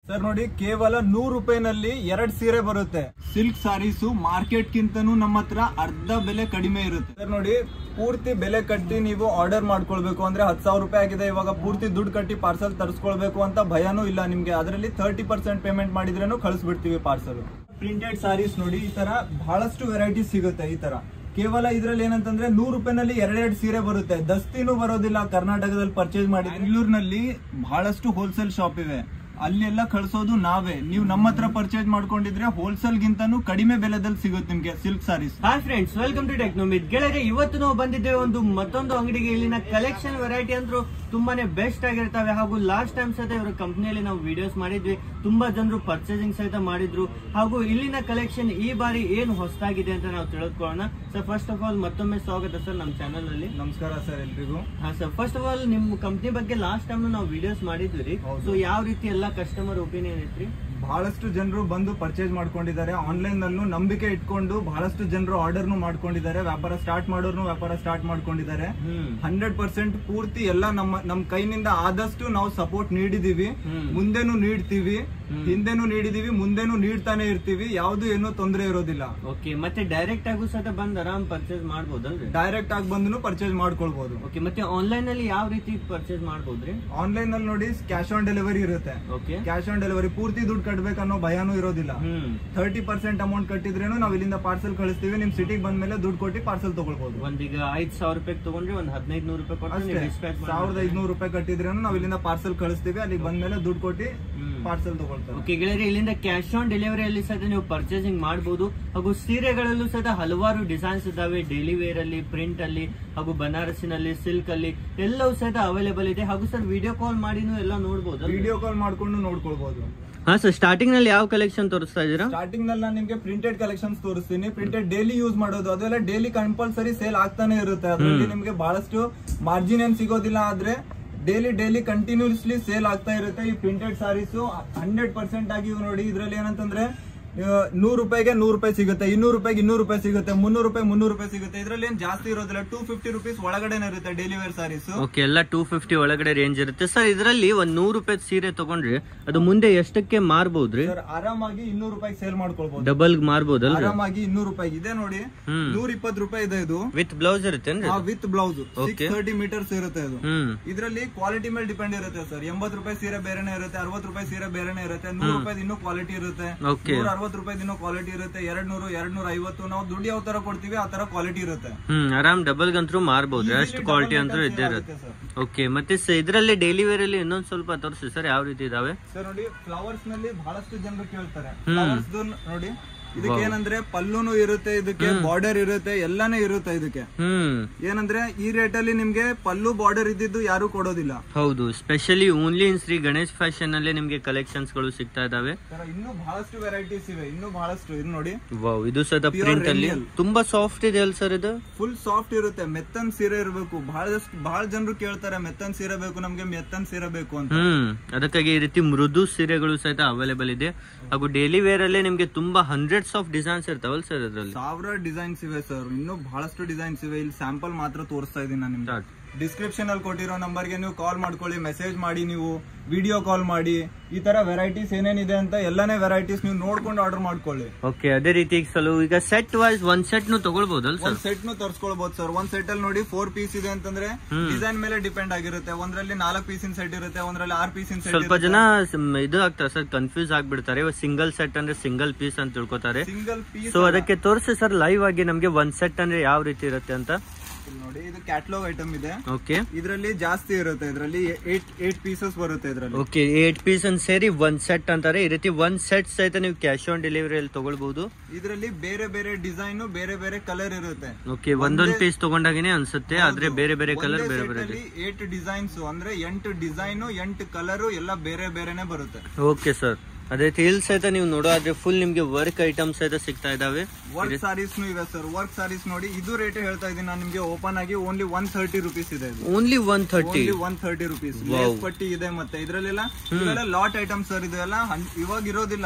Sir ನೋಡಿ ಕೇವಲ ನೂರು ರೂಪಾಯಿನಲ್ಲಿ ಎರಡ್ ಸೀರೆ ಬರುತ್ತೆ ಸಿಲ್ಕ್ ಸಾರೀಸು ಮಾರ್ಕೆಟ್ ಗಿಂತನೂ ನಮ್ಮ ಹತ್ರ ಅರ್ಧ ಬೆಲೆ ಕಡಿಮೆ ಇರುತ್ತೆ ಸರ್ ನೋಡಿ ಪೂರ್ತಿ ಬೆಲೆ ಕಟ್ಟಿ ನೀವು ಆರ್ಡರ್ ಮಾಡ್ಕೊಳ್ಬೇಕು ಅಂದ್ರೆ ಹತ್ತು ಸಾವಿರ ರೂಪಾಯಿ ಆಗಿದೆ ಇವಾಗ ಪೂರ್ತಿ ದುಡ್ಡು ಕಟ್ಟಿ ಪಾರ್ಸಲ್ ತರಿಸ್ಕೊಳ್ಬೇಕು ಅಂತ ಭಯನೂ ಇಲ್ಲ ನಿಮ್ಗೆ ಅದರಲ್ಲಿ ತರ್ಟಿ ಪರ್ಸೆಂಟ್ ಪೇಮೆಂಟ್ ಮಾಡಿದ್ರೇನು ಕಳಿಸ್ಬಿಡ್ತೀವಿ ಪಾರ್ಸಲ್ ಪ್ರಿಂಟೆಡ್ ಸಾರೀಸ್ ನೋಡಿ ಈ ತರ ಬಹಳಷ್ಟು ವೆರೈಟೀಸ್ ಸಿಗುತ್ತೆ ಈ ತರ ಕೇವಲ ಇದ್ರಲ್ಲಿ ಏನಂತಂದ್ರೆ ನೂರು ರೂಪಾಯಿನಲ್ಲಿ ಎರಡೆರಡು ಸೀರೆ ಬರುತ್ತೆ ದಸ್ತಿನೂ ಬರೋದಿಲ್ಲ ಕರ್ನಾಟಕದಲ್ಲಿ ಪರ್ಚೇಸ್ ಮಾಡಿ ಬೆಂಗಳೂರಿನಲ್ಲಿ ಬಹಳಷ್ಟು ಹೋಲ್ಸೇಲ್ ಶಾಪ್ ಇವೆ ಅಲ್ಲೆಲ್ಲ ಕಳ್ಸೋದು ನಾವೇ ನೀವು ನಮ್ಮ ಹತ್ರ ಪರ್ಚೇಸ್ ಮಾಡ್ಕೊಂಡಿದ್ರೆ ಹೋಲ್ಸೇಲ್ ಗಿಂತನೂ ಕಡಿಮೆ ಬೆಲೆದಲ್ಲಿ ಸಿಗುತ್ತೆ ನಿಮ್ಗೆ silk sarees hi friends welcome to ಟೆಕ್ನೋಮಿತ್ ಗೆಳೆಯರೆ ಇವತ್ತು ನಾವು ಬಂದಿದ್ದೇವೆ ಒಂದು ಮತ್ತೊಂದು ಅಂಗಡಿಗೆ ಇಲ್ಲಿನ ಕಲೆಕ್ಷನ್ ವೆರೈಟಿ ಅಂದ್ರು ತುಂಬಾನೇ ಬೆಸ್ಟ್ ಆಗಿರ್ತವೆ ಹಾಗೂ ಲಾಸ್ಟ್ ಟೈಮ್ ಸಹಿತ ಇವರ ಕಂಪ್ನಿಯಲ್ಲಿ ನಾವು ವಿಡಿಯೋಸ್ ಮಾಡಿದ್ವಿ ತುಂಬಾ ಜನರು ಪರ್ಚೇಸಿಂಗ್ ಸಹಿತ ಮಾಡಿದ್ರು ಹಾಗೂ ಇಲ್ಲಿನ ಕಲೆಕ್ಷನ್ ಈ ಬಾರಿ ಏನು ಹೊಸದಾಗಿದೆ ಅಂತ ನಾವು ತಿಳಿದುಕೊಳ್ಳೋಣ ಸರ್ ಫಸ್ಟ್ ಆಫ್ ಆಲ್ ಮತ್ತೊಮ್ಮೆ ಸ್ವಾಗತ ಸರ್ ನಮ್ಮ ಚಾನಲ್ ಅಲ್ಲಿ ನಮಸ್ಕಾರ ಸರ್ ಎಲ್ರಿಗೂ ಹಾ ಸರ್ ಫಸ್ಟ್ ಆಫ್ ಆಲ್ ನಿಮ್ ಕಂಪ್ನಿ ಬಗ್ಗೆ ಲಾಸ್ಟ್ ಟೈಮ್ ನಾವು ವಿಡಿಯೋಸ್ ಮಾಡಿದ್ವಿ ರೀ ಹೌದು. ಸೊ ಯಾವ ರೀತಿ ಎಲ್ಲ ಕಸ್ಟಮರ್ ಒಪಿನಿಯನ್ ಐತ್ರಿ ಬಹಳಷ್ಟು ಜನರು ಬಂದು ಪರ್ಚೇಸ್ ಮಾಡ್ಕೊಂಡಿದ್ದಾರೆ ಆನ್ಲೈನ್ ನಲ್ಲೂ ನಂಬಿಕೆ ಇಟ್ಕೊಂಡು ಬಹಳಷ್ಟು ಜನರು ಆರ್ಡರ್ನು ಮಾಡ್ಕೊಂಡಿದ್ದಾರೆ ವ್ಯಾಪಾರ ಸ್ಟಾರ್ಟ್ ಮಾಡೋರ್ನು ವ್ಯಾಪಾರ ಸ್ಟಾರ್ಟ್ ಮಾಡ್ಕೊಂಡಿದ್ದಾರೆ ಹ್ಮ್ ಹಂಡ್ರೆಡ್ ಪರ್ಸೆಂಟ್ ಪೂರ್ತಿ ಎಲ್ಲ ನಮ್ಮ ನಮ್ ಕೈನಿಂದ ಆದಷ್ಟು ನಾವು ಸಪೋರ್ಟ್ ನೀಡಿದೀವಿ ಹ್ಮ್. ಮುಂದೆನೂ ನೀಡ್ತೀವಿ ಹ್ಮ್. ಹಿಂದೆನೂ ನೀಡಿದೀವಿ ಮುಂದೆನೂ ನೀಡ್ತಾನೆ ಇರ್ತೀವಿ ಯಾವ್ದು ಏನೂ ತೊಂದರೆ ಇರೋದಿಲ್ಲ ಓಕೆ ಮತ್ತೆ ಡೈರೆಕ್ಟ್ ಆಗು ಸಹಿತ ಬಂದ್ ಆರಾಮ್ ಪರ್ಚೇಸ್ ಮಾಡ್ಬೋದಲ್ರಿ ಡೈರೆಕ್ಟ್ ಆಗಿ ಬಂದು ಪರ್ಚೇಸ್ ಮಾಡ್ಕೊಳ್ಬಹುದು ಓಕೆ ಮತ್ತೆ ಆನ್ಲೈನ್ ಅಲ್ಲಿ ಯಾವ ರೀತಿ ಪರ್ಚೇಸ್ ಮಾಡ್ಬೋದ್ರಿ ಆನ್ಲೈನ್ ಅಲ್ಲಿ ನೋಡಿ ಕ್ಯಾಶ್ ಆನ್ ಡೆಲಿವರಿ ಇರುತ್ತೆ ಓಕೆ ಕ್ಯಾಶ್ ಆನ್ ಡೆಲಿವರಿ ಪೂರ್ತಿ ದುಡ್ಡು ಕಟ್ಬೇಕನ್ನೋ ಭಯನೂ ಇರೋದಿಲ್ಲ ಹ್ಮ್ ತರ್ಟಿ ಪರ್ಸೆಂಟ್ ಅಮೌಂಟ್ ಕಟ್ಟಿದ್ರೇನು ನಾವು ಇಲ್ಲಿಂದ ಪಾರ್ಸಲ್ ಕಳಿಸ್ತೀವಿ ನಿಮ್ ಸಿಟಿಗೆ ಬಂದ್ಮೇಲೆ ದುಡ್ಡು ಕೊಟ್ಟು ಪಾರ್ಸಲ್ ತಗೊಳ್ಬಹುದು ಒಂದೀಗ ಐದ್ ಸಾವಿರ ರೂಪಾಯಿ ತಗೊಂಡ್ರೆ ಒಂದ್ ಹದಿನೈದು ನೂರು ರೂಪಾಯಿ ಕೊಟ್ಟು ಅಷ್ಟೇ ನೀವು dispatch ಸಾವಿರದ ಐದ್ನೂರು ರೂಪಾಯಿ ಕಟ್ಟಿದ್ರೇನು ನಾವು ಇಲ್ಲಿಂದ ಪಾರ್ಸಲ್ ಕಳಿಸ್ತೀವಿ ಅಲ್ಲಿಗೆ ಬಂದ್ಮೇಲೆ ದುಡ್ಡು ಕೊಟ್ಟು ಪಾರ್ಸಲ್ ತಗೊಳ್ತಾರೆ ಓಕೆ ಗೆಳೆಯರೆ ಇಲ್ಲಿಂದ ಕ್ಯಾಶ್ ಆನ್ ಡೆಲಿವರಿ ಅಲ್ಲಿ ಸಹಿತ ನೀವು ಪರ್ಚೇಸಿಂಗ್ ಮಾಡಬಹುದು ಹಾಗೂ ಸೀರೆಗಳಲ್ಲೂ ಸಹಿತ ಹಲವಾರು ಡಿಸೈನ್ಸ್ ಇದಾವೆ ಡೈಲಿ ವೇರ್ ಅಲ್ಲಿ ಪ್ರಿಂಟ್ ಅಲ್ಲಿ ಹಾಗೂ ಬನಾರಸಿನಲ್ಲಿ ಸಿಲ್ಕ್ ಅಲ್ಲಿ ಎಲ್ಲವೂ ಸಹಿತ ಅವೈಲೇಬಲ್ ಇದೆ ಹಾಗೂ ಸರ್ ವಿಡಿಯೋ ಕಾಲ್ ಮಾಡಿನೂ ಎಲ್ಲ ನೋಡಬಹುದು ವಿಡಿಯೋ ಕಾಲ್ ಮಾಡ್ಕೊಂಡು ನೋಡ್ಕೊಳ್ಬಹುದು ಹಾ ಸರ್ ಸ್ಟಾರ್ಟಿಂಗ್ ನಲ್ಲಿ ಯಾವ ಕಲೆಕ್ಷನ್ ತೋರಿಸ್ತಾ ಇದೀರಾ ಸ್ಟಾರ್ಟಿಂಗ್ ನಲ್ಲಿ ನಾನು ನಿಮ್ಗೆ ಪ್ರಿಂಟೆಡ್ ಕಲೆಕ್ಷನ್ಸ್ ತೋರಿಸ್ತೀನಿ ಪ್ರಿಂಟೆಡ್ ಡೈಲಿ ಯೂಸ್ ಮಾಡೋದು ಅದೆಲ್ಲ ಡೈಲಿ ಕಂಪಲ್ಸರಿ ಸೇಲ್ ಆಗ್ತಾನೆ ಇರುತ್ತೆ ಅದರಲ್ಲಿ ನಿಮ್ಗೆ ಬಹಳಷ್ಟು ಮಾರ್ಜಿನ್ ಏನ್ ಸಿಗೋದಿಲ್ಲ ಆದ್ರೆ ಡೈಲಿ ಡೈಲಿ ಕಂಟಿನ್ಯೂಸ್ಲಿ ಸೇಲ್ ಆಗ್ತಾ ಇರುತ್ತೆ ಈ ಪ್ರಿಂಟೆಡ್ ಸಾರೀಸ್ ಹಂಡ್ರೆಡ್ ಪರ್ಸೆಂಟ್ ಆಗಿ ಇವು ನೋಡಿ ಇದ್ರಲ್ಲಿ ಏನಂತಂದ್ರೆ ನೂರು ರೂಪಾಯಿಗೆ ನೂರು ರೂಪಾಯಿ ಸಿಗುತ್ತೆ ಇನ್ನೂರು ರೂಪಾಯಿಗೆ ಇನ್ನೂರು ರೂಪಾಯಿ ಸಿಗುತ್ತೆ ಮುನ್ನೂರು ರೂಪಾಯಿ ಮುನ್ನೂರು ರೂಪಾಯಿ ಸಿಗುತ್ತೆ ಇದ್ರಲ್ಲಿ ಏನ್ ಜಾಸ್ತಿ ಇರೋದಿಲ್ಲ ಟೂ ಫಿಫ್ಟಿ ರುಪೀಸ್ ಒಳಗಡೆನೆ ಇರುತ್ತೆ ಡೈಲಿ ವೇರ್ ಸಾರೀಸ್ ಓಕೆ ಎಲ್ಲ ಟೂ ಫಿಫ್ಟಿ ಒಳಗಡೆ ರೇಂಜ್ ಇರುತ್ತೆ ಸರ್ ಇದರಲ್ಲಿ ಒಂದ್ ನೂರು ರೂಪಾಯಿ ಸೀರೆ ತಗೊಂಡ್ರೆ ಅದು ಮುಂದೆ ಎಷ್ಟಕ್ಕೆ ಮಾರ್ಬೋದ್ರಿ ಸರ್ ಆರಾಮಾಗಿ ಇನ್ನೂರು ರೂಪಾಯಿ ಸೇಲ್ ಮಾಡ್ಕೊಳ್ಬಹುದು ಡಬಲ್ ಮಾರ್ಬೋದಲ್ರಿ ಆರಾಮಾಗಿ ಇನ್ನೂರು ರೂಪಾಯಿ ಇದೆ ನೋಡಿ ಹ್ಮ್ ನೂರ ಇಪ್ಪತ್ತು ರೂಪಾಯಿ ಇದೆ ಇದು ವಿತ್ ಬ್ಲೌಸ್ ಇರುತ್ತೇನ್ರಿ with blouse Okay. Six thirty metres ಇರುತ್ತೆ ಇದು ಹ್ಮ್ ಇದರಲ್ಲಿ ಕ್ವಾಲಿಟಿ ಮೇಲೆ ಡಿಪೆಂಡ್ ಇರುತ್ತೆ ಸರ್ ಎಂಬತ್ತು ರೂಪಾಯಿ ಸೀರೆ ಬೇರೆನೆ ಇರುತ್ತೆ ಅರವತ್ತು ರೂಪಾಯಿ ಸೀರೆ ಬೇರೆನೆ ಇರುತ್ತೆ ನೂರು ರೂಪಾಯಿ ಇನ್ನೂ ಕ್ವಾಲಿಟಿ ಇರುತ್ತೆ ಓಕೆ ನೂರ ಅರವತ್ತು ರೂಪಾಯಿ ಇನ್ನೂ ಕ್ವಾಲಿಟಿ ಇರುತ್ತೆ ಎರಡ್ ನೂರು ಎರಡ್ ನೂರ ಐವತ್ತು ನಾವು ದುಡ್ಡು ಯಾವ ತರ ಕೊಡ್ತೀವಿ ಆ ತರ ಕ್ವಾಲಿಟಿ ಇರುತ್ತೆ ಹ್ಮ್ ಆರಾಮ್ ಡಬಲ್ ಗಂತೂ ಮಾರ್ಬೋದು ಅಷ್ಟು ಕ್ವಾಲಿಟಿ ಅಂತೂ ಇದ್ದೇ ಇರುತ್ತೆ ಸರ್ ಓಕೆ ಮತ್ತೆ ಸ- ಇದ್ರಲ್ಲಿ ಡೈಲಿ ವೇರ್ ಅಲ್ಲಿ ಇನ್ನೊಂದ್ ಸ್ವಲ್ಪ ತೋರಿಸಿ ಸರ್ ಯಾವ ರೀತಿ ಇದಾವೆ ಸರ್ ನೋಡಿ ಫ್ಲವರ್ಸ್ ನಲ್ಲಿ ಬಹಳಷ್ಟು ಜನರು ಕೇಳ್ತಾರೆ ಫ್ಲವರ್ಸ್ ನೋಡಿ ಇದಕ್ಕೆ ಏನಂದ್ರೆ ಪಲ್ಲುನು ಇರುತ್ತೆ ಇದಕ್ಕೆ ಬಾರ್ಡರ್ ಇರುತ್ತೆ ಎಲ್ಲಾನೇ ಇರುತ್ತೆ ಇದಕ್ಕೆ ಹ್ಮ್ ಏನಂದ್ರೆ ಈ ರೇಟ್ ಅಲ್ಲಿ ನಿಮ್ಗೆ ಪಲ್ಲು ಬಾರ್ಡರ್ ಇದ್ದಿದ್ದು ಯಾರು ಕೊಡೋದಿಲ್ಲ ಹೌದು specially only in Shri Ganesh fashion ಅಲ್ಲೇ ನಿಮ್ಗೆ ಕಲೆಕ್ಷನ್ಸ್ ಗಳು ಸಿಗ್ತಾ ಇದಾವೆ ಸರ್ ಇನ್ನೂ ಬಹಳಷ್ಟು ವೆರೈಟೀಸ್ ಇವೆ ಇನ್ನೂ ಬಹಳಷ್ಟು ಇದು ನೋಡಿ ವಾವ್ ಇದು ಸದ Pure ಪ್ರಿಂಟ್ ಅಲ್ಲಿ Renewal. ತುಂಬಾ ಸಾಫ್ಟ್ ಇದೆ ಅಲ್ ಸರ್ ಇದು ಫುಲ್ ಸಾಫ್ಟ್ ಇರುತ್ತೆ ಮೆತ್ತನ್ ಸೀರೆ ಇರಬೇಕು ಬಹಳಷ್ಟು ಬಹಳ ಜನರು ಕೇಳ್ತಾರೆ ಮೆತ್ತನ್ ಸೀರೆ ಬೇಕು ನಮ್ಗೆ ಮೆತ್ತನ್ ಸೀರೆ ಬೇಕು ಅಂತ ಹ್ಮ್ ಅದಕ್ಕಾಗಿ ಈ ರೀತಿ ಮೃದು ಸೀರೆಗಳು ಸಹಿತ ಅವೈಲೇಬಲ್ ಇದೆ ಹಾಗೂ ಡೈಲಿ ವೇರ್ ಅಲ್ಲೇ ನಿಮ್ಗೆ ತುಂಬಾ ಹಂಡ್ರೆಡ್ಸ್ ಆಫ್ ಡಿಸೈನ್ಸ್ ಇರ್ತಾವಲ್ ಸರ್ ಅದ್ರಲ್ಲಿ ಸಾವಿರ ಡಿಸೈನ್ಸ್ ಇವೆ ಸರ್ ಇನ್ನೂ ಬಹಳಷ್ಟು ಡಿಸೈನ್ಸ್ ಇವೆ ಇಲ್ಲಿ ಸ್ಯಾಂಪಲ್ ಮಾತ್ರ ತೋರಿಸ್ತಾ ಇದೀನಿ ನಾನು ನಿಮ್ಗೆ Start. ಡಿಸ್ಕ್ರಿಪ್ಷನ್ ಅಲ್ಲಿ ಕೊಟ್ಟಿರೋ ನಂಬರ್ಗೆ ನೀವು ಕಾಲ್ ಮಾಡ್ಕೊಳ್ಳಿ ಮೆಸೇಜ್ ಮಾಡಿ ನೀವು ವಿಡಿಯೋ ಕಾಲ್ ಮಾಡಿ ಈ ತರ ವೆರೈಟೀಸ್ ಏನೇನಿದೆ ಅಂತ ಎಲ್ಲಾನೇ ವೆರೈಟೀಸ್ ನೀವು ನೋಡ್ಕೊಂಡು ಆರ್ಡರ್ ಮಾಡ್ಕೊಳ್ಳಿ ಓಕೆ ಅದೇ ರೀತಿ ಸಲ ಈಗ ಸೆಟ್ ವೈಸ್ ಒಂದ್ ಸೆಟ್ ನು ತಗೊಳ್ಬಹುದಲ್ ಸರ್ ಒಂದ್ ಸೆಟ್ ನು ತರ್ಸ್ಕೊಳ್ಬಹುದು ಸರ್ ಒಂದ್ ಸೆಟ್ ಅಲ್ಲಿ ನೋಡಿ ಫೋರ್ ಪೀಸ್ ಇದೆ ಅಂತಂದ್ರೆ ಡಿಸೈನ್ ಮೇಲೆ ಡಿಪೆಂಡ್ ಆಗಿರುತ್ತೆ ಒಂದ್ರಲ್ಲಿ ನಾಲ್ಕು ಪೀಸಿನ ಸೆಟ್ ಇರುತ್ತೆ ಒಂದ್ರಲ್ಲಿ ಆರ್ ಪೀಸಿನ ಸೆಟ್ ಸ್ವಲ್ಪ ಜನ ಸಮ್- ಇದು ಆಗ್ತಾರೆ ಸರ್ ಕನ್ಫ್ಯೂಸ್ ಆಗ್ಬಿಡ್ತಾರೆ ಸಿಂಗಲ್ ಸೆಟ್ ಅಂದ್ರೆ ಸಿಂಗಲ್ ಪೀಸ್ ಅಂತ ತಿಳ್ಕೊತಾರೆ ಸಿಂಗಲ್ ಪೀಸ್ ಸೊ ಅದಕ್ಕೆ ತೋರಿಸಿ ಸರ್ ಲೈವ್ ಆಗಿ ನಮ್ಗೆ ಒಂದ್ ಸೆಟ್ ಅಂದ್ರೆ ಯಾವ ರೀತಿ ಇರುತ್ತೆ ಅಂತ ನೋಡಿ ಇದು ಕ್ಯಾಟ್ಲಾಗ್ ಐಟಮ್ ಇದೆ ಓಕೆ ಇದರಲ್ಲಿ ಜಾಸ್ತಿ ಇರುತ್ತೆ ಇದರಲ್ಲಿ ಏಟ್ ಏಟ್ ಪೀಸಸ್ ಬರುತ್ತೆ ಇದರಲ್ಲಿ ಓಕೆ ಏಟ್ ಪೀಸ್ ಅಂತ ಸೇರಿ ಒಂದ್ ಸೆಟ್ ಅಂತಾರೆ ಈ ರೀತಿ ಒಂದ್ ಸೆಟ್ ಸಹಿತ ನೀವು ಕ್ಯಾಶ್ ಆನ್ ಡೆಲಿವರಿ ಅಲ್ಲಿ ತಗೊಳ್ಬಹುದು ಇದರಲ್ಲಿ ಬೇರೆ ಬೇರೆ ಡಿಸೈನ್ ಬೇರೆ ಬೇರೆ ಕಲರ್ ಇರುತ್ತೆ ಓಕೆ ಒಂದೊಂದ್ ಪೀಸ್ ತಗೊಂಡಾಗನೇ ಅನ್ಸುತ್ತೆ ಆದ್ರೆ ಬೇರೆ ಬೇರೆ ಕಲರ್ ಬೇರೆ ಬೇರೆ ಇದೆ ಏಟ್ ಡಿಸೈನ್ಸ್ ಅಂದ್ರೆ ಎಂಟು ಡಿಸೈನ್ ಎಂಟು ಕಲರ್ ಎಲ್ಲ ಬೇರೆ ಬೇರೆನೆ ಬರುತ್ತೆ ಓಕೆ ಸರ್ ಅದೇ ರೀತಿ ಇಲ್ಲಿ ಸಹಿತ ನೀವು ನೋಡೋದ್ರೆ ಫುಲ್ ನಿಮ್ಗೆ ವರ್ಕ್ ಐಟಮ್ಸ್ ಸಹಿತ ಸಿಗ್ತಾ ಇದಾವೆ ವರ್ಕ್ ಸಾರೀಸ್ ಇವೆ ಸರ್ ವರ್ಕ್ ಸಾರೀಸ್ ನೋಡಿ ಇದು ರೇಟ್ ಹೇಳ್ತಾ ಇದೀನಿ ನಾನು ನಿಮ್ಗೆ ಓಪನ್ ಆಗಿ ಓನ್ಲಿ ಒನ್ ಥರ್ಟಿ ರುಪೀಸ್ ಇದೆ ಇದು only one thirty only one thirty rupees lace ಪಟ್ಟಿ ಇದೆ ಮತ್ತೆ ಇದ್ರಲ್ಲೆಲ್ಲ ಇವೆಲ್ಲ ಲಾಟ್ ಐಟಮ್ಸ್ ಸರ್ ಇದೆಲ್ಲ ಹನ್- ಇವಾಗ ಇರೋದಿಲ್ಲ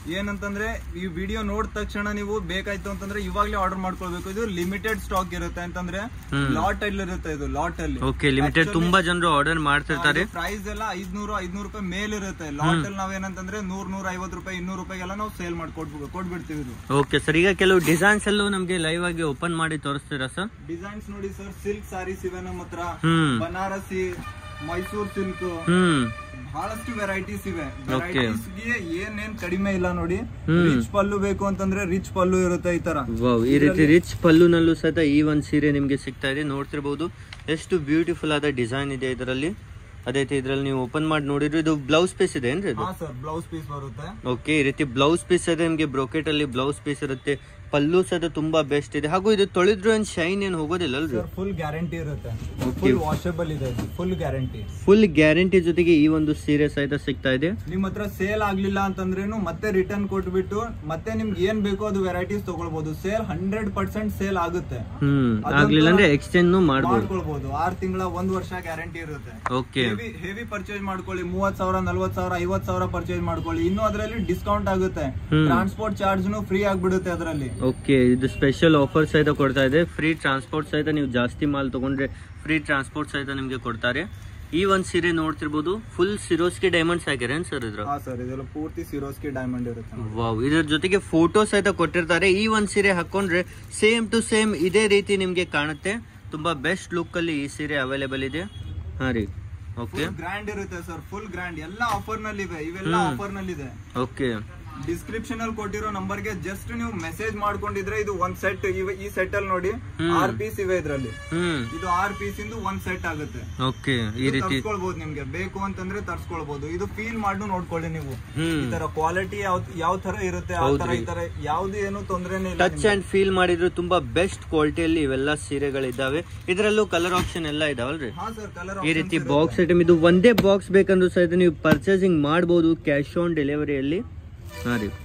ಏನಂತಂದ್ರೆ ಈ ವಿಡಿಯೋ ನೋಡಿದ ತಕ್ಷಣ ನೀವು ಬೇಕಾಯ್ತು ಅಂತಂದ್ರೆ ಇವಾಗ್ಲೇ ಆರ್ಡರ್ ಮಾಡ್ಕೊಳ್ಬೇಕು ಇದು ಲಿಮಿಟೆಡ್ ಸ್ಟಾಕ್ ಇರುತ್ತೆ ಅಂತಂದ್ರೆ ಲಾಟ್ ಅಲ್ಲಿ ಇರುತ್ತೆ ಇದು ಲಾಟ್ ಅಲ್ಲಿ ಓಕೆ ಲಿಮಿಟೆಡ್ ತುಂಬಾ ಜನರು ಆರ್ಡರ್ ಮಾಡ್ತಿರ್ತಾರೆ ಪ್ರೈಸ್ ಎಲ್ಲ ಐದ್ನೂರು ಐದ್ನೂರು ರೂಪಾಯಿ ಮೇಲ್ ಇರುತ್ತೆ ಲಾಟ್ ಅಲ್ಲಿ ನಾವೇನಂತಂದ್ರೆ ನೂರ್ ನೂರ ಐವತ್ತು ರೂಪಾಯಿ ಇನ್ನೂರು ರೂಪಾಯಿಗೆಲ್ಲ ನಾವು ಸೇಲ್ ಮಾಡಿ ಕೊಟ್ಬಿಟ್ಟು ಕೊಟ್ಬಿಡ್ತೀವಿ ಇದು ಓಕೆ ಸರ್ ಈಗ ಕೆಲವು ಡಿಸೈನ್ಸ್ ಎಲ್ಲೂ ನಮ್ಗೆ ಲೈವ್ ಆಗಿ ಓಪನ್ ಮಾಡಿ ತೋರಿಸ್ತೀರಾ ಸರ್ ಡಿಸೈನ್ಸ್ ನೋಡಿ ಸರ್ ಸಿಲ್ಕ್ ಸಾರೀಸ್ ಇವೆ ನಮ್ಮ ಹತ್ರ ಹ್ಮ್ ಬನಾರಸಿ ಮೈಸೂರ್ ಸಿಲ್ಕ್ ಹ್ಮ್ ಬಹಳಷ್ಟು ವೆರೈಟೀಸ್ ಇವೆ ವೆರೈಟೀಸ್ ಗೆ ಏನೇನ್ ಕಡಿಮೆ ಇಲ್ಲ ನೋಡಿ ರಿಚ್ ಪಲ್ಲು ಬೇಕು ಅಂತಂದ್ರೆ ರಿಚ್ ಪಲ್ಲು ಇರುತ್ತೆ ಈ ತರ ವಾವ್ ಈ ರೀತಿ ರಿಚ್ ಪಲ್ಲುನಲ್ಲೂ ಸಹಿತ ಈ ಒಂದ್ ಸೀರೆ ನಿಮ್ಗೆ ಸಿಗ್ತಾ ಇದೆ ನೋಡ್ತಿರ್ಬೋದು ಎಷ್ಟು ಬ್ಯೂಟಿಫುಲ್ ಆದ ಡಿಸೈನ್ ಇದೆ ಇದರಲ್ಲಿ ಅದೇ ರೀತಿ ಇದ್ರಲ್ಲಿ ನೀವು ಓಪನ್ ಮಾಡಿ ನೋಡಿದ್ರೆ ಇದು ಬ್ಲೌಸ್ ಪೀಸ್ ಇದೆ ಏನ್ರಿ ಇದು ಹಾ ಸರ್ ಬ್ಲೌಸ್ ಪೀಸ್ ಬರುತ್ತೆ ಓಕೆ ಈ ರೀತಿ ಬ್ಲೌಸ್ ಪೀಸ್ ಇದೆ ನಿಮ್ಗೆ ಬ್ರೋಕೆಟ್ ಅಲ್ಲಿ ಬ್ಲೌಸ್ ಪೀಸ್ ಇರುತ್ತೆ ಪಲ್ಲು ಸಹಿತ ತುಂಬಾ ಬೆಸ್ಟ್ ಇದೆ ಹಾಗೂ ಇದು ತೊಳೆದ್ರು ಏನ್ ಶೈನ್ ಏನ್ ಹೋಗೋದಿಲ್ಲ ಅಲ್ರಿ ಸರ್ ಫುಲ್ ಗ್ಯಾರಂಟಿ ಇರುತ್ತೆ ಫುಲ್ ವಾಷಬಲ್ ಇದೆ ಫುಲ್ ಗ್ಯಾರಂಟಿ ಫುಲ್ ಗ್ಯಾರಂಟಿ ಜೊತೆಗೆ ಈ ಒಂದು ಸೀರೆ ಸಹಿತ ಸಿಗ್ತಾ ಇದೆ ನಿಮ್ ಹತ್ರ ಸೇಲ್ ಆಗ್ಲಿಲ್ಲ ಅಂತಂದ್ರೇನು ಮತ್ತೆ ರಿಟರ್ನ್ ಕೊಟ್ಬಿಟ್ಟು ಮತ್ತೆ ನಿಮ್ಗೆ ಏನ್ ಬೇಕೋ ಅದು ವೆರೈಟೀಸ್ ತಗೊಳ್ಬಹುದು ಸೇಲ್ ಹಂಡ್ರೆಡ್ ಪರ್ಸೆಂಟ್ ಸೇಲ್ ಆಗುತ್ತೆ ಹ್ಮ್ ಆಗ್ಲಿಲ್ಲ ಅಂದ್ರೆ ಎಕ್ಸ್ಚೇಂಜ್ ಮಾಡ್ಬೋದು ಮಾಡ್ಕೊಳ್ಬಹುದು ಆರ್ ತಿಂಗಳ ಒಂದ್ ವರ್ಷ ಗ್ಯಾರಂಟಿ ಇರುತ್ತೆ ಓಕೆ ಹೆವಿ ಹೆವಿ ಪರ್ಚೇಸ್ ಮಾಡ್ಕೊಳ್ಳಿ ಮೂವತ್ ಸಾವಿರ ನಲ್ವತ್ ಸಾವಿರ ಐವತ್ ಸಾವಿರ ಪರ್ಚೇಸ್ ಮಾಡ್ಕೊಳ್ಳಿ ಇನ್ನು ಅದರಲ್ಲಿ ಡಿಸ್ಕೌಂಟ್ ಆಗುತ್ತೆ ಟ್ರಾನ್ಸ್ಪೋರ್ಟ್ ಚಾರ್ಜ್ ಫ್ರೀ ಆಗ್ಬಿಡುತ್ತೆ ಅದರಲ್ಲಿ ಓಕೆ ಇದು ಸ್ಪೆಷಲ್ ಆಫರ್ ಸಹಿತ ಕೊಡ್ತಾ ಇದೆ ಫ್ರೀ ಟ್ರಾನ್ಸ್ಪೋರ್ಟ್ ಸಹಿತ ನೀವು ಜಾಸ್ತಿ ಮಾಲ್ ತಗೊಂಡ್ರೆ ಫ್ರೀ ಟ್ರಾನ್ಸ್ಪೋರ್ಟ್ ಸಹಿತ ನಿಮ್ಗೆ ಕೊಡ್ತಾರೆ ಈ ಒಂದ್ ಸೀರೆ ನೋಡ್ತಿರ್ಬೋದು ಫುಲ್ ಸಿರೋಸ್ಕಿ ಡೈಮಂಡ್ಸ್ ಹಾಕಿರೇನ್ ಸರ್ ಇದ್ರ ಹಾ ಸರ್ ಇದೆಲ್ಲ ಪೂರ್ತಿ ಸಿರೋಸ್ಕಿ ಡೈಮಂಡ್ ಇರುತ್ತೆ ವಾವ್ ಇದ್ರ ಜೊತೆಗೆ ಫೋಟೋ ಸಹಿತ ಕೊಟ್ಟಿರ್ತಾರೆ ಈ ಒಂದ್ ಸೀರೆ ಹಾಕೊಂಡ್ರೆ ಸೇಮ್ ಟು ಸೇಮ್ ಇದೇ ರೀತಿ ನಿಮ್ಗೆ ಕಾಣುತ್ತೆ ತುಂಬಾ ಬೆಸ್ಟ್ ಲುಕ್ ಅಲ್ಲಿ ಈ ಸೀರೆ ಅವೈಲೇಬಲ್ ಇದೆ ಹಾ ರೀ ಓಕೆ ಫುಲ್ ಗ್ರ್ಯಾಂಡ್ ಇರುತ್ತೆ ಸರ್ ಫುಲ್ ಗ್ರ್ಯಾಂಡ್ ಎಲ್ಲ ಆಫರ್ ನಲ್ಲಿ ಇವೆ ಇವೆಲ್ಲ ಆಫರ್ ನಲ್ಲಿ ಇದೆ ಓಕೆ ಡಿಸ್ಕ್ರಿಪ್ಷನ್ ಅಲ್ಲಿ ಕೊಟ್ಟಿರೋ ನಂಬರ್ ಗೆ ಜಸ್ಟ್ ನೀವು ಮೆಸೇಜ್ ಮಾಡ್ಕೊಂಡಿದ್ರೆ ಇದು ಒಂದ್ ಸೆಟ್ ಈ ಸೆಟ್ ಅಲ್ಲಿ ನೋಡಿ ಆರ್ ಪೀಸ್ ಇವೆ ಇದ್ರಲ್ಲಿ ಹ್ಮ್ ಇದು ಆರ್ ಪೀಸ್ ಇಂದು ಒಂದ್ ಸೆಟ್ ಆಗುತ್ತೆ ಓಕೆ ಈ ರೀತಿ ತರ್ಸ್ಕೊಳ್ಬಹುದು ನಿಮ್ಗೆ ಬೇಕು ಅಂತಂದ್ರೆ ತರ್ಸ್ಕೊಳ್ಬಹುದು ಇದು ಫೀಲ್ ಮಾಡಿ ನೋಡ್ಕೊಳ್ಳಿ ನೀವು ಹ್ಮ್ ಈ ತರ ಕ್ವಾಲಿಟಿ ಯಾವ ಯಾವ ತರ ಇರುತ್ತೆ ಆ ತರ ಈ ತರ ಯಾವ್ದು ಏನು ತೊಂದ್ರೆನೇ ಇಲ್ಲ ಟಚ್ ಅಂಡ್ ಫೀಲ್ ಮಾಡಿದ್ರು ತುಂಬಾ ಬೆಸ್ಟ್ ಕ್ವಾಲಿಟಿಯಲ್ಲಿ ಇವೆಲ್ಲ ಸೀರೆಗಳಿದ್ದಾವೆ ಇದರಲ್ಲೂ ಕಲರ್ ಆಪ್ಷನ್ ಎಲ್ಲ ಇದಾವಲ್ರಿ ಹಾ ಸರ್ ಕಲರ್ ಈ ರೀತಿ ಬಾಕ್ಸ್ ಐಟಮ್ ಇದು ಒಂದೇ ಬಾಕ್ಸ್ ಬೇಕಂದ್ರೂ ಸಹಿತ ನೀವು ಪರ್ಚೇಸಿಂಗ್ ಮಾಡಬಹುದು ಕ್ಯಾಶ್ ಆನ್ ಡೆಲಿವರಿಯಲ್ಲಿ ಹಾ ರೀ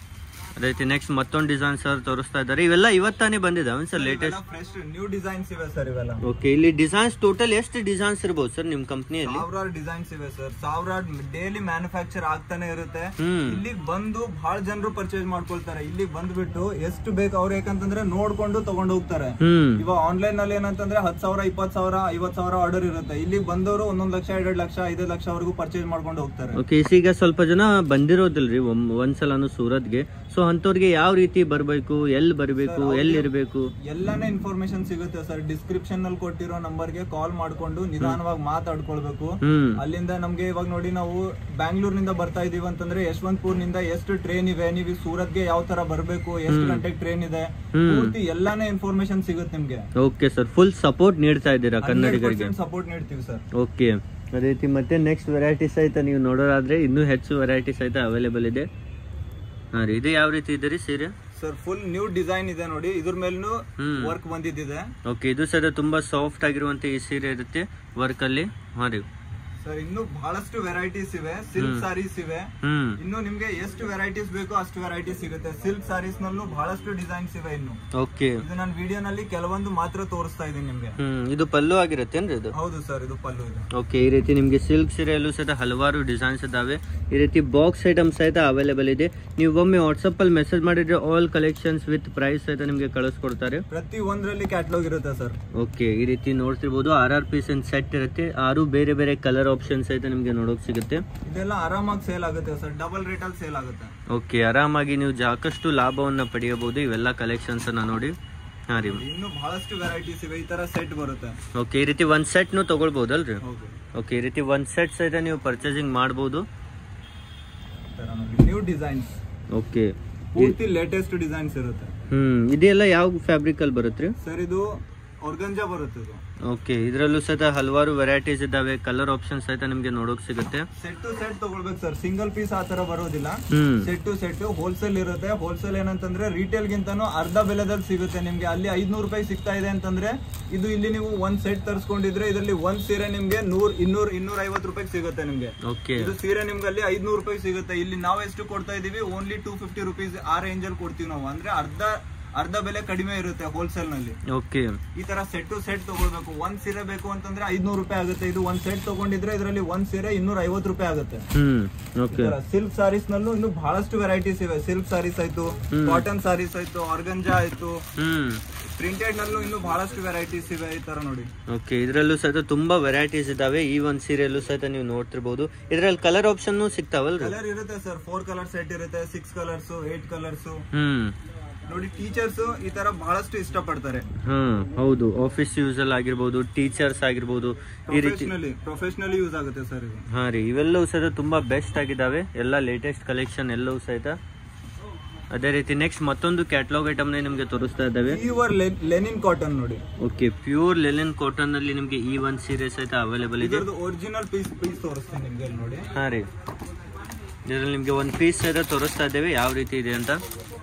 ಅದೇ ರೀತಿ ನೆಕ್ಸ್ಟ್ ಮತ್ತೊಂದು ಡಿಸೈನ್ ಸರ್ ತೋರಿಸ್ತಾ ಇದ್ದಾರೆ ಇವೆಲ್ಲ ಇವತ್ತಾನೇ ಬಂದಿದಾವೆ sir latest fresh new designs ಇವೆ ಸರ್ ಇವೆಲ್ಲ ಓಕೆ ಇಲ್ಲಿ ಡಿಸೈನ್ಸ್ ಟೋಟಲ್ ಎಷ್ಟು ಡಿಸೈನ್ಸ್ ಇರ್ಬೋದು ಸರ್ ನಿಮ್ ಕಂಪ್ನಿಯಲ್ಲಿ ಸಾವಿರಾರು ಡಿಸೈನ್ಸ್ ಇವೆ ಸರ್ ಸಾವಿರಾರು ಡೈಲಿ ಮ್ಯಾನುಫ್ಯಾಕ್ಚರ್ ಆಗ್ತಾನೆ ಇರುತ್ತೆ ಹ್ಮ್ ಇಲ್ಲಿಗೆ ಬಂದು ಬಹಳ ಜನರು ಪರ್ಚೇಸ್ ಮಾಡ್ಕೊಳ್ತಾರೆ ಇಲ್ಲಿಗೆ ಬಂದ್ಬಿಟ್ಟು ಎಷ್ಟು ಬೇಕು ಅವ್ರು ಯಾಕಂತಂದ್ರೆ ನೋಡ್ಕೊಂಡು ತಗೊಂಡು ಹೋಗ್ತಾರೆ ಹ್ಮ್ ಇವಾಗ ಆನ್ಲೈನ್ ನಲ್ಲಿ ಏನಂತಂದ್ರೆ ಹತ್ ಸಾವಿರ ಇಪ್ಪತ್ ಸಾವಿರ ಐವತ್ ಸಾವಿರ ಆರ್ಡರ್ ಇರುತ್ತೆ ಇಲ್ಲಿಗೆ ಬಂದವರು ಒಂದೊಂದ್ ಲಕ್ಷ ಎರಡ್ ಲಕ್ಷ ಐದು ಲಕ್ಷವರೆಗೂ ಪರ್ಚೇಸ್ ಮಾಡ್ಕೊಂಡು ಹೋಗ್ತಾರೆ ಓಕೆ ಈಗ ಸ್ವಲ್ಪ ಜನ ಬಂದಿರೋದಿಲ್ರಿ ಒಮ್- ಒಂದ್ಸಲನು ಸೂರತ್ಗೆ ಸೊ ಅಂತವ್ರಿಗೆ ಯಾವ ರೀತಿ ಬರ್ಬೇಕು ಎಲ್ಲಿ ಬರ್ಬೇಕು ಎಲ್ಲಿ ಇರ್ಬೇಕು ಎಲ್ಲಾನೇ ಇನ್ಫಾರ್ಮೇಶನ್ ಸಿಗುತ್ತೆ ಸರ್ ಡಿಸ್ಕ್ರಿಪ್ಷನ್ ನಲ್ಲಿ ಕೊಟ್ಟಿರೋ ನಂಬರ್ ಗೆ ಕಾಲ್ ಮಾಡ್ಕೊಂಡು ನಿಧಾನವಾಗಿ ಮಾತಾಡ್ಕೊಳ್ಬೇಕು ಹ್ಮ್ ಅಲ್ಲಿಂದ ನಮ್ಗೆ ಇವಾಗ ನೋಡಿ ನಾವು ಬ್ಯಾಂಗ್ಳೂರ್ನಿಂದ ಬರ್ತಾ ಇದೀವಿ ಅಂತಂದ್ರೆ ಯಶವಂತಪುರ್ನಿಂದ ಎಷ್ಟು ಟ್ರೈನ್ ಇವೆ ನೀವು ಸೂರತ್ಗೆ ಯಾವ ತರ ಬರ್ಬೇಕು ಎಷ್ಟು ಗಂಟೆಗೆ ಟ್ರೈನ್ ಇದೆ ಪೂರ್ತಿ ಎಲ್ಲಾನೇ ಇನ್ಫಾರ್ಮೇಶನ್ ಸಿಗುತ್ತೆ ನಿಮ್ಗೆ ಓಕೆ ಸರ್ ಫುಲ್ ಸಪೋರ್ಟ್ ನೀಡ್ತಾ ಇದ್ದೀರಾ ಕನ್ನಡಿಗರಿಗೆ ಸಪೋರ್ಟ್ ನೀಡ್ತೀವಿ ಸರ್ ಓಕೆ ಅದೇ ರೀತಿ ಮತ್ತೆ ನೆಕ್ಸ್ಟ್ ವೆರೈಟಿ ಸಹಿತ ನೀವು ನೋಡೋದಾದ್ರೆ ಇನ್ನೂ ಹೆಚ್ಚು ವೆರೈಟಿ ಸಹಿತ ಅವೈಲೇಬಲ್ ಇದೆ ಹಾ ರೀ ಇದು ಯಾವ ರೀತಿ ಇದೆ ರೀ ಸೀರೆ ಸರ್ ಫುಲ್ ನ್ಯೂ ಡಿಸೈನ್ ಇದೆ ನೋಡಿ ಇದ್ರ ಮೇಲೂ ಹ್ಮ್ ವರ್ಕ್ ಬಂದಿದ್ದಿದೆ ಓಕೆ ಇದು ಸಹಿತ ತುಂಬಾ ಸಾಫ್ಟ್ ಆಗಿರುವಂತ ಈ ಸೀರೆ ಇರುತ್ತೆ ವರ್ಕ್ ಅಲ್ಲಿ ಹಾ ರೀ ಸರ್ ಇನ್ನು ಬಹಳಷ್ಟು ವೆರೈಟೀಸ್ ಇವೆ ಸಿಲ್ಕ್ ಸಾರೀಸ್ ಇವೆ ಹ್ಮ್ ಇನ್ನು ನಿಮ್ಗೆ ಎಷ್ಟು ವೆರೈಟೀಸ್ ಬೇಕೋ ಅಷ್ಟು ವೆರೈಟೀಸ್ ಸಿಗುತ್ತೆ ಸಿಲ್ಕ್ ಸಾರೀಸ್ ನಲ್ಲೂ ಬಹಳಷ್ಟು ಡಿಸೈನ್ಸ್ ಇವೆ ಇನ್ನು ಓಕೆ ಇದು ನಾನು ವಿಡಿಯೋನಲ್ಲಿ ಕೆಲವೊಂದು ಮಾತ್ರ ತೋರಿಸ್ತಾ ಇದ್ದೀನಿ ನಿಮ್ಗೆ ಹ್ಮ್ ಇದು ಪಲ್ಲು ಆಗಿರುತ್ತೇನ್ರಿ ಇದು ಹೌದು ಸರ್ ಇದು ಪಲ್ಲು ಇದೆ ಓಕೆ ಈ ರೀತಿ ನಿಮಗೆ ಸಿಲ್ಕ್ ಸೀರೆಯಲ್ಲೂ ಸಹಿತ ಹಲವಾರು ಡಿಸೈನ್ಸ್ ಇದಾವೆ ಈ ರೀತಿ ಬಾಕ್ಸ್ ಐಟಮ್ ಸಹಿತ ಅವೈಲೇಬಲ್ ಇದೆ ನೀವು ಒಮ್ಮೆ ವಾಟ್ಸಪ್ ಅಲ್ಲಿ ಮೆಸೇಜ್ ಮಾಡಿದ್ರೆ ಆಲ್ ಕಲೆಕ್ಷನ್ಸ್ ವಿತ್ ಪ್ರೈಸ್ ಸಹಿತ ನಿಮಗೆ ಕಳಿಸ್ಕೊಡ್ತಾರೆ ಪ್ರತಿ ಒಂದ್ರಲ್ಲಿ ಕ್ಯಾಟ್ಲಾಗ್ ಇರುತ್ತೆ ಸರ್ ಓಕೆ ಈ ರೀತಿ ನೋಡ್ತಿರ್ಬೋದು ಆರ್ ಆರ್ ಪೀಸ್ ಸೆಟ್ ಇರುತ್ತೆ ಆರು ಬೇರೆ ಬೇರೆ ಕಲರ್ ಆಪ್ಷನ್ ಸಹಿತ ನಿಮಗೆ ನೋಡೋಕೆ ಸಿಗುತ್ತೆ ಇದೆಲ್ಲ ಆರಾಮಾಗಿ ಸೇಲ್ ಆಗುತ್ತೆ ಸರ್ ಡಬಲ್ ರೇಟ್ ಅಲ್ಲಿ ಸೇಲ್ ಆಗುತ್ತೆ ಓಕೆ ಆರಾಮಾಗಿ ನೀವು ಸಾಕಷ್ಟು ಲಾಭವನ್ನ ಪಡೆಯಬಹುದು ಇವೆಲ್ಲ ಕಲೆಕ್ಷನ್ಸ್ ಅನ್ನ ನೋಡಿ ಹಾ ರೀ ಇನ್ನು ಬಹಳಷ್ಟು ವೆರೈಟೀಸ್ ಇವೆ ಈ ತರ ಸೆಟ್ ಬರುತ್ತೆ ಓಕೆ ಈ ರೀತಿ ಒಂದ್ ಸೆಟ್ನು ತಗೊಳ್ಬಹುದಲ್ರಿ ಹೌದು ಓಕೆ ಈ ರೀತಿ ಒಂದ್ ಸೆಟ್ ಸಹಿತ ನೀವು ಪರ್ಚೇಸಿಂಗ್ ಮಾಡ್ಬೋದು ನ್ಯೂ ಡಿಸೈನ್ಸ್ ಓಕೆ ಪೂರ್ತಿ ಲೇಟೆಸ್ಟ್ ಡಿಸೈನ್ಸ್ ಇರುತ್ತೆ ಹ್ಮ್ ಇದೆಲ್ಲ ಯಾವ ಫ್ಯಾಬ್ರಿಕ್ ಅಲ್ಲಿ ಬರುತ್ತೆ ಸರ್ ಇದು ಆರ್ಗಂಜಾ ಬರುತ್ತೆ ಇದು ಓಕೆ ಇದರಲ್ಲೂ ಸಹಿತ ಹಲವಾರು ವೆರೈಟೀಸ್ ಇದಾವೆ ಕಲರ್ ಆಪ್ಷನ್ ಸಹಿತ ನಿಮ್ಗೆ ನೋಡೋಕ್ ಸಿಗುತ್ತೆ ಸೆಟ್ ಟು ಸೆಟ್ ತಗೊಳ್ಬೇಕು ಸರ್ ಸಿಂಗಲ್ ಪೀಸ್ ಆ ತರ ಬರೋದಿಲ್ಲ ಹ್ಮ್ ಸೆಟ್ ಟು ಸೆಟ್ ಹೋಲ್ಸೇಲ್ ಇರುತ್ತೆ ಹೋಲ್ಸೇಲ್ ಏನಂತಂದ್ರೆ ರಿಟೇಲ್ ಗಿಂತನೂ ಅರ್ಧ ಬೆಲೆದಲ್ಲಿ ಸಿಗುತ್ತೆ ನಿಮ್ಗೆ ಅಲ್ಲಿ ಐದ್ನೂರು ರೂಪಾಯಿ ಸಿಗ್ತಾ ಇದೆ ಅಂತಂದ್ರೆ ಇದು ಇಲ್ಲಿ ನೀವು ಒಂದ್ ಸೆಟ್ ತರಿಸ್ಕೊಂಡಿದ್ರೆ ಇದರಲ್ಲಿ ಒಂದ್ ಸೀರೆ ನಿಮ್ಗೆ ನೂರ್ ಇನ್ನೂರ್ ಇನ್ನೂರ ಐವತ್ತು ರೂಪಾಯಿ ಸಿಗುತ್ತೆ ನಿಮ್ಗೆ ಓಕೆ ಇದು ಸೀರೆ ನಿಮ್ಗೆ ಅಲ್ಲಿ ಐದ್ನೂರು ರೂಪಾಯಿ ಸಿಗುತ್ತೆ ಇಲ್ಲಿ ನಾವು ಎಷ್ಟು ಕೊಡ್ತಾ ಇದೀವಿ ಓನ್ಲಿ ಟೂ ಫಿಫ್ಟಿ ರುಪೀಸ್ ಆ ರೇಂಜ್ ಅಲ್ಲಿ ಕೊಡ್ತೀವಿ ನಾವು ಅಂದ್ರೆ ಅರ್ಧ ಅರ್ಧ ಬೆಲೆ ಕಡಿಮೆ ಇರುತ್ತೆ ಹೋಲ್ಸೇಲ್ ನಲ್ಲಿ ಓಕೆ ಈ ತರ ಸೆಟ್ ಟು ಸೆಟ್ ತಗೊಳ್ಬೇಕು ಒಂದ್ ಸೀರೆ ಬೇಕು ಅಂತಂದ್ರೆ ಐದ್ನೂರು ರೂಪಾಯಿ ಆಗುತ್ತೆ ಇದು ಒಂದ್ ಸೆಟ್ ತಗೊಂಡಿದ್ರೆ ಇದರಲ್ಲಿ ಒಂದ್ ಸೀರೆ ಇನ್ನೂರ ಐವತ್ತು ರೂಪಾಯಿ ಆಗುತ್ತೆ ಹ್ಮ್ ಓಕೆ ಸಿಲ್ಕ್ ಸಾರೀಸ್ ನಲ್ಲೂ ಇನ್ನು ಬಹಳಷ್ಟು ವೆರೈಟೀಸ್ ಇವೆ ಸಿಲ್ಕ್ ಸಾರೀಸ್ ಆಯ್ತು ಕಾಟನ್ ಸಾರೀಸ್ ಆಯ್ತು ಆರ್ಗಂಜಾ ಆಯ್ತು ಹ್ಮ್ ಪ್ರಿಂಟೆಡ್ ನಲ್ಲೂ ಇನ್ನು ಬಹಳಷ್ಟು ವೆರೈಟೀಸ್ ಇವೆ ಈ ತರ ನೋಡಿ ಓಕೆ ಇದರಲ್ಲೂ ಸಹಿತ ತುಂಬಾ ವೆರೈಟೀಸ್ ಇದಾವೆ ಈ ಒಂದು ಸೀರೆಯಲ್ಲೂ ಸಹಿತ ನೀವು ನೋಡ್ತಿರ್ಬೋದು ಇದರಲ್ಲಿ ಕಲರ್ ಆಪ್ಷನ್ ಸಿಗ್ತಾವಲ್ರಿ ಕಲರ್ ಇರುತ್ತೆ ಸರ್ ಫೋರ್ ಕಲರ್ ಸೆಟ್ ಇರುತ್ತೆ ಸಿಕ್ಸ್ ಕಲರ್ಸ್ ಏಟ್ ಕಲರ್ಸ್ ಹ್ಮ್ ನೋಡಿ ಟೀಚರ್ಸ್ ಈ ತರ ಬಹಳಷ್ಟು ಇಷ್ಟಪಡ್ತಾರೆ ಹ್ಮ್ ಹೌದು ಆಫೀಸ್ ಯೂಸ್ ಅಲ್ಲಿ ಆಗಿರ್ಬೋದು ಟೀಚರ್ಸ್ ಆಗಿರ್ಬೋದು ಈ ರೀತಿ ಪ್ರೊಫೆಷನಲಿ ಪ್ರೊಫೆಷನಲಿ ಯೂಸ್ ಆಗುತ್ತೆ ಸರ್ ಇದು ಹಾ ರೀ ಇವೆಲ್ಲವೂ ಸಹಿತ ತುಂಬಾ ಬೆಸ್ಟ್ ಆಗಿದಾವೆ ಎಲ್ಲ ಲೇಟೆಸ್ಟ್ ಕಲೆಕ್ಷನ್ ಎಲ್ಲವೂ ಸಹಿತ ಅದೇ ರೀತಿ ನೆಕ್ಸ್ಟ್ ಮತ್ತೊಂದು ಕ್ಯಾಟ್ಲಾಗ್ ಐಟಮ್ ನಿಮ್ಗೆ ತೋರಿಸ್ತಾ ಇದ್ದಾವೆ ಪ್ಯೂರ್ ಲೆನಿನ್ ಕಾಟನ್ ನೋಡಿ ಓಕೆ ಪ್ಯೂರ್ ಲೆಲಿನ್ ಕಾಟನ್ ಅಲ್ಲಿ ನಿಮ್ಗೆ ಈ ಒಂದು ಸೀರೆ ಸಹಿತ ಅವೈಲೇಬಲ್ ಇದೆ ಇದರದ್ದು ಒರಿಜಿನಲ್ ಪೀಸ್ ಪೀಸ್ ತೋರಿಸ್ತೀನಿ ನಿಮ್ಗೆ ಇಲ್ಲಿ ನೋಡಿ ಹಾ ರೀ ಇದರಲ್ಲಿ ನಿಮ್ಗೆ ಒಂದು ಪೀಸ್ ಸಹಿತ ತೋರಿಸ್ತಾ ಇದ್ದೇವೆ ಯಾವ ರೀತಿ ಇದೆ ಅಂತ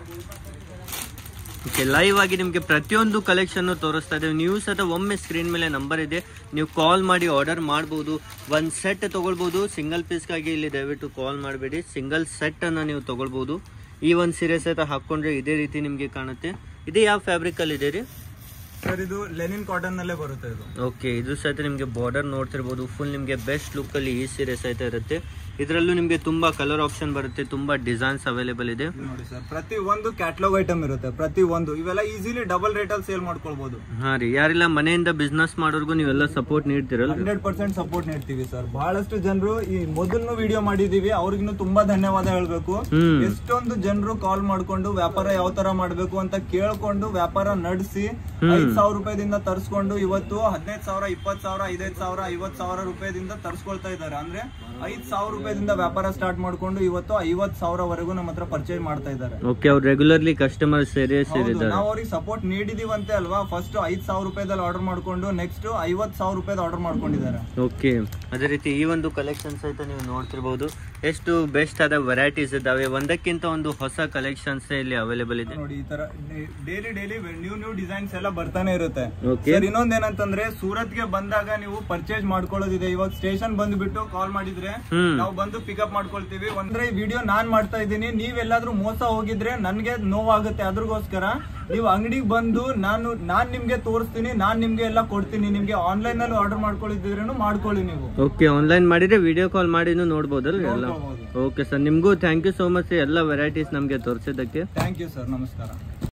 ಓಕೆ ಲೈವ್ ಆಗಿ ನಿಮಗೆ ಪ್ರತಿಯೊಂದು ಕಲೆಕ್ಷನ್ ತೋರಿಸ್ತಾ ಇದ್ದೇವೆ ನೀವು ಸಹಿತ ಒಮ್ಮೆ ಸ್ಕ್ರೀನ್ ಮೇಲೆ ನಂಬರ್ ಇದೆ ನೀವು ಕಾಲ್ ಮಾಡಿ ಆರ್ಡರ್ ಮಾಡ್ಬೋದು ಒಂದು ಸೆಟ್ ತಗೊಳ್ಬೋದು ಸಿಂಗಲ್ ಪೀಸ್ಗಾಗಿ ಇಲ್ಲಿ ದಯವಿಟ್ಟು ಕಾಲ್ ಮಾಡಬೇಡಿ ಸಿಂಗಲ್ ಸೆಟ್ ಅನ್ನ ನೀವು ತಗೊಳ್ಬೋದು ಈ ಒಂದು ಸೀರೆ ಸಹಿತ ಹಾಕೊಂಡ್ರೆ ಇದೇ ರೀತಿ ನಿಮಗೆ ಕಾಣುತ್ತೆ ಇದು ಯಾವ ಫ್ಯಾಬ್ರಿಕ್ ಅಲ್ಲಿ ಇದೆ ರೀ ಸರ್ ಇದು ಲೆನಿನ್ ಕಾಟನ್ ನಲ್ಲೇ ಬರುತ್ತೆ ಇದು ಓಕೆ ಇದು ಸಹಿತ ನಿಮಗೆ ಬಾರ್ಡರ್ ನೋಡ್ತಿರ್ಬೋದು ಫುಲ್ ನಿಮಗೆ ಬೆಸ್ಟ್ ಲುಕ್ ಅಲ್ಲಿ ಈ ಸೀರೆ ಸಹಿತ ಇರುತ್ತೆ ಇದರಲ್ಲೂ ನಿಮಗೆ ತುಂಬಾ ಕಲರ್ ಆಪ್ಷನ್ ಬರುತ್ತೆ ತುಂಬಾ ಡಿಸೈನ್ಸ್ ಅವೈಲೇಬಲ್ ಇದೆ ಇದು ನೋಡಿ ಸರ್ ಪ್ರತಿ ಒಂದು ಕ್ಯಾಟ್ಲಾಗ್ ಐಟಮ್ ಇರುತ್ತೆ ಪ್ರತಿ ಒಂದು ಇವೆಲ್ಲ ಈಸಿಲಿ ಡಬಲ್ ರೇಟ್ ಅಲ್ಲಿ ಸೇಲ್ ಮಾಡ್ಕೊಳ್ಬಹುದು ಹಾ ರೀ ಯಾರೆಲ್ಲ ಮನೆಯಿಂದ ಬಿಸ್ನೆಸ್ ಮಾಡೋರ್ಗು ನೀವೆಲ್ಲ ಸಪೋರ್ಟ್ ನೀಡ್ತಿರಲ್ಲ ಹಂಡ್ರೆಡ್ ಪರ್ಸೆಂಟ್ ಸಪೋರ್ಟ್ ನೀಡ್ತೀವಿ ಸರ್ ಬಹಳಷ್ಟು ಜನರು ಈ ಮೊದಲು ವಿಡಿಯೋ ಮಾಡಿದೀವಿ ಅವ್ರಿಗಿನ್ನು ತುಂಬಾ ಧನ್ಯವಾದ ಹೇಳ್ಬೇಕು ಹ್ಮ್ ಎಷ್ಟೊಂದು ಜನರು ಕಾಲ್ ಮಾಡ್ಕೊಂಡು ವ್ಯಾಪಾರ ಯಾವ ತರ ಮಾಡ್ಬೇಕು ಅಂತ ಕೇಳ್ಕೊಂಡು ವ್ಯಾಪಾರ ನಡೆಸಿ ಐದ್ ಸಾವಿರ ರೂಪಾಯಿದಿಂದ ತರಿಸ್ಕೊಂಡು ಇವತ್ತು ಹದಿನೈದು ಸಾವಿರ ಇಪ್ಪತ್ ಸಾವಿರ ಐದೈದು ಸಾವಿರ ಐವತ್ ಸಾವಿರ ರೂಪಾಯಿದಿಂದ ತರಿಸ್ಕೊಳ್ತಾ ಇದ್ದಾರೆ ಅಂದ್ರೆ ಐದ್ ಸಾವಿರ ರೂಪಾಯಿದಿಂದ ವ್ಯಾಪಾರ ಸ್ಟಾರ್ಟ್ ಮಾಡ್ಕೊಂಡು ಇವತ್ತು ಐವತ್ ಸಾವಿರವರೆಗೂ ನಮ್ಮ ಹತ್ರ ಪರ್ಚೇಸ್ ಮಾಡ್ತಾ ಇದ್ದಾರೆ ಓಕೆ ಅವ್ರು ರೆಗ್ಯುಲರ್ಲಿ ಕಸ್ಟಮರ್ ಸೇರಿಯೇ ಹೌದು ಸೇರಿದ್ದಾರೆ ನಾವು ಅವ್ರಿಗೆ ಸಪೋರ್ಟ್ ನೀಡಿದೀವಂತೆ ಅಲ್ವಾ ಫಸ್ಟ್ ಐದ್ ಸಾವಿರ ರೂಪಾಯಿದಲ್ಲಿ ಆರ್ಡರ್ ಮಾಡ್ಕೊಂಡು ನೆಕ್ಸ್ಟ್ ಐವತ್ ಸಾವಿರ ರೂಪಾಯಿದ ಆರ್ಡರ್ ಮಾಡ್ಕೊಂಡಿದ್ದಾರೆ ಓಕೆ ಅದೇ ರೀತಿ ಈ ಒಂದು ಕಲೆಕ್ಷನ್ ಸಹಿತ ನೀವು ನೋಡ್ತಿರ್ಬೋದು ಎಷ್ಟು ಬೆಸ್ಟ್ ಆದ ವೆರೈಟೀಸ್ ಇದಾವೆ ಒಂದಕ್ಕಿಂತ ಒಂದು ಹೊಸ ಕಲೆಕ್ಷನ್ಸ್ ಇಲ್ಲಿ ಅವೈಲೇಬಲ್ ಇದೆ ನೋಡಿ ಈ ತರ daily daily new new designs ಎಲ್ಲ ಬರ್ತಾನೆ ಇರುತ್ತೆ ಓಕೆ ಸರ್ ಇನ್ನೊಂದೇನಂತಂದ್ರೆ ಸೂರತ್ ಗೆ ಬಂದಾಗ ನೀವು ಪರ್ಚೇಸ್ ಮಾಡ್ಕೊಳ್ಳೋದಿದೆ ಇವಾಗ ಸ್ಟೇಷನ್ ಬಂದ್ಬಿಟ್ಟು ಕಾಲ್ ಮಾಡಿದ್ರೆ ಹ್ಮ್ ನಾವು ಬಂದು ಪಿಕಪ್ ಮಾಡ್ಕೊಳ್ತೀವಿ ಒಂದ್ರೆ ಈ ವಿಡಿಯೋ ನಾನ್ ಮಾಡ್ತಾ ಇದ್ದೀನಿ ನೀವೆಲ್ಲಾದ್ರೂ ಮೋಸ ಹೋಗಿದ್ರೆ ನನ್ಗೆ ನೋವಾಗುತ್ತೆ ಅದ್ರಗೋಸ್ಕರ ನೀವು ಅಂಗಡಿಗೆ ಬಂದು ನಾನು ನಾನ್ ನಿಮ್ಗೆ ತೋರಿಸ್ತೀನಿ ನಾನ್ ನಿಮ್ಗೆ ಎಲ್ಲ ಕೊಡ್ತೀನಿ ನಿಮ್ಗೆ ಆನ್ಲೈನ್ ಅಲ್ಲಿ ಆರ್ಡರ್ ಮಾಡ್ಕೊಳ್ಳಿದ್ರೇನು ಮಾಡ್ಕೊಳ್ಳಿ ನೀವು ಓಕೆ ಆನ್ಲೈನ್ ಮಾಡಿದ್ರೆ ವಿಡಿಯೋ ಕಾಲ್ ಮಾಡಿನೂ ನೋಡ್ಬೋದಲ್ಲ ಎಲ್ಲ ನೋಡ್ಕೊಬೋದು. ಓಕೆ ಸರ್ ನಿಮಗೂ ಥ್ಯಾಂಕ್ ಯು ಸೋ ಮಚ್ ಎಲ್ಲ ವೆರೈಟೀಸ್ ನಮಗೆ ತೋರಿಸಿದ್ದಕ್ಕೆ ಥ್ಯಾಂಕ್ ಯು ಸರ್ ನಮಸ್ಕಾರ